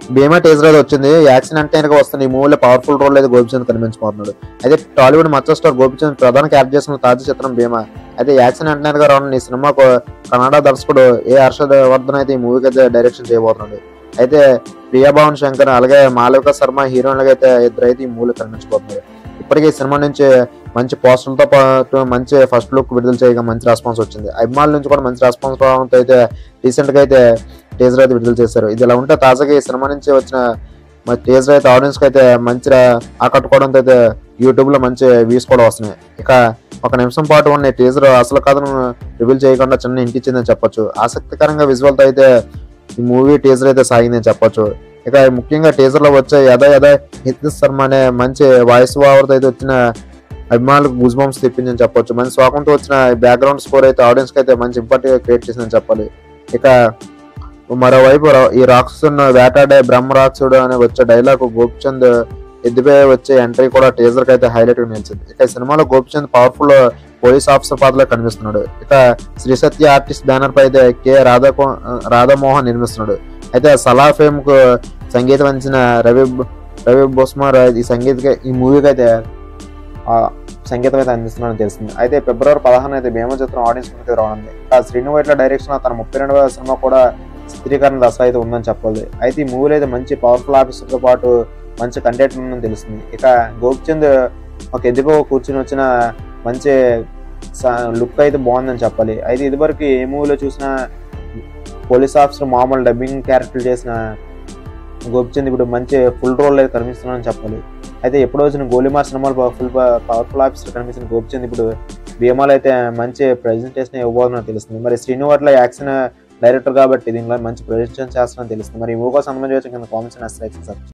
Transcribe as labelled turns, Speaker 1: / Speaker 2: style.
Speaker 1: భీమా teaser అయితే వచ్చింది action అంటే కనుక వస్తుంది ఈ మూవీలో పవర్ఫుల్ రోల్ అయితే గోపిచంద్ కనిపించబోతున్నాడు అయితే టాలీవుడ్ మచ్చ స్టార్ గోపిచంద్ ప్రధాన క్యారెక్టర్ చేసిన తాజా చిత్రం భీమా అయితే యాక్షన్ అంటే కనుక రావడం ఈ సినిమాకు కన్నడ దర్శకుడు ఏ హర్షవర్ధన్ అయితే ఈ మూవీకి అయితే డైరెక్షన్ చేయబోతున్నాడు అయితే ప్రియా భవన్ శంకర్ అలాగే మాలవిక శర్మ హీరోయిన్లుగా అయితే ఇద్దరు అయితే ఈ మూవీలో కనిపించబోతున్నారు ఇప్పటికే ఈ సినిమా నుంచి మంచి పోస్టర్లతో పాటు మంచి ఫస్ట్ లుక్ విడుదల చేయగా మంచి రెస్పాన్స్ వచ్చింది అభిమానుల నుంచి కూడా మంచి రెస్పాన్స్ రావడంతో అయితే రీసెంట్ గా అయితే టీజర్ అయితే విడుదల చేశారు ఇది ఇలా ఉంటే తాజాగా ఈ సినిమా నుంచి వచ్చిన టీజర్ అయితే ఆడియన్స్ కి అయితే మంచిగా ఆకట్టుకోవడంతో అయితే యూట్యూబ్ లో మంచి వ్యూస్ కూడా వస్తున్నాయి ఇక ఒక నిమిషం పాటు ఉన్న టీజర్ అసలు కథను రివీల్ చేయకుండా చిన్న ఇంటిచ్చిందని చెప్పొచ్చు ఆసక్తికరంగా visual తో అయితే ఈ మూవీ టీజర్ అయితే సాగిందని చెప్పొచ్చు ఇక ముఖ్యంగా టీజర్ లో వచ్చే యథా యథా హితేష్ శర్మ అనే మంచి వాయిస్ ఓవర్ తో అయితే వచ్చిన అభిమానులకు గూజ్ బంప్స్ తెప్పిందని చెప్పొచ్చు మంచి స్వాకంతో వచ్చిన బ్యాక్గ్రౌండ్ స్కోర్ అయితే ఆడియన్స్ కి అయితే మంచి ఇంపార్ట్ క్రియేట్ చేసిందని చెప్పాలి ఇక మరోవైపు రా- ఈ రాక్షసుని వేటాడే బ్రహ్మ రాక్షసుడు అనే వచ్చే డైలాగ్ గోపిచంద్ ఎద్దుపై వచ్చే ఎంట్రీ కూడా టీజర్ కి అయితే హైలైట్ గా నిలిచింది ఇక ఈ సినిమాలో గోపిచంద్ పవర్ఫుల్ పోలీస్ ఆఫీసర్ పాత్రలో కనిపిస్తున్నాడు ఇక శ్రీ సత్య ఆర్టిస్ట్ బ్యానర్ పై అయితే కె రాధా రాధామోహన్ నిర్మిస్తున్నాడు అయితే సలా ఫేమ్ కు సంగీతం అందించిన రవి రవి బొస్మార్ ఈ సంగీత ఈ మూవీకి అయితే ఆ సంగీతం అయితే అందిస్తున్నాడని తెలిసింది అయితే ఫిబ్రవరి పదహారు అయితే భీమ చిత్రం ఆడియన్స్ ముందుకు రావనుంది ఇక శ్రీను వైట్ల డైరెక్షన్ తన ముప్పై రెండవ సినిమా కూడా చిత్రీకరణ దశ అయితే ఉందని చెప్పాలి అయితే ఈ మూవీలో అయితే మంచి పవర్ఫుల్ ఆఫీసర్ తో పాటు మంచి కంటెంట్ ఉందని తెలుస్తుంది ఇక గోపిచంద్ ఒక ఎదుపో కూర్చుని వచ్చిన మంచి లుక్ అయితే బాగుందని చెప్పాలి అయితే ఇదివరకు ఏ మూవీలో చూసినా పోలీస్ ఆఫీసర్ మామూలు డబ్బింగ్ క్యారెక్టర్ చేసిన గోపిచంద్ ఇప్పుడు మంచి ఫుల్ రోల్ అయితే కనిపిస్తున్నాడని చెప్పాలి అయితే ఎప్పుడో వచ్చిన గోలిమార్ సినిమాలో ఫుల్ పవర్ఫుల్ ఆఫీసర్ కనిపించిన గోపిచంద్ ఇప్పుడు భీమాలో అయితే మంచి ప్రెజెంటేషన్ ఇవ్వబోతుందని తెలుస్తుంది మరి శ్రీనివాట్ల యాక్షన్ డైరెక్టర్ కాబట్టి దీనిలో మంచి ప్రొజెక్షన్ చేస్తానని తెలుస్తుంది మరి ఈ మూవీ కోసం సంబంధించి కింద కామెంట్స్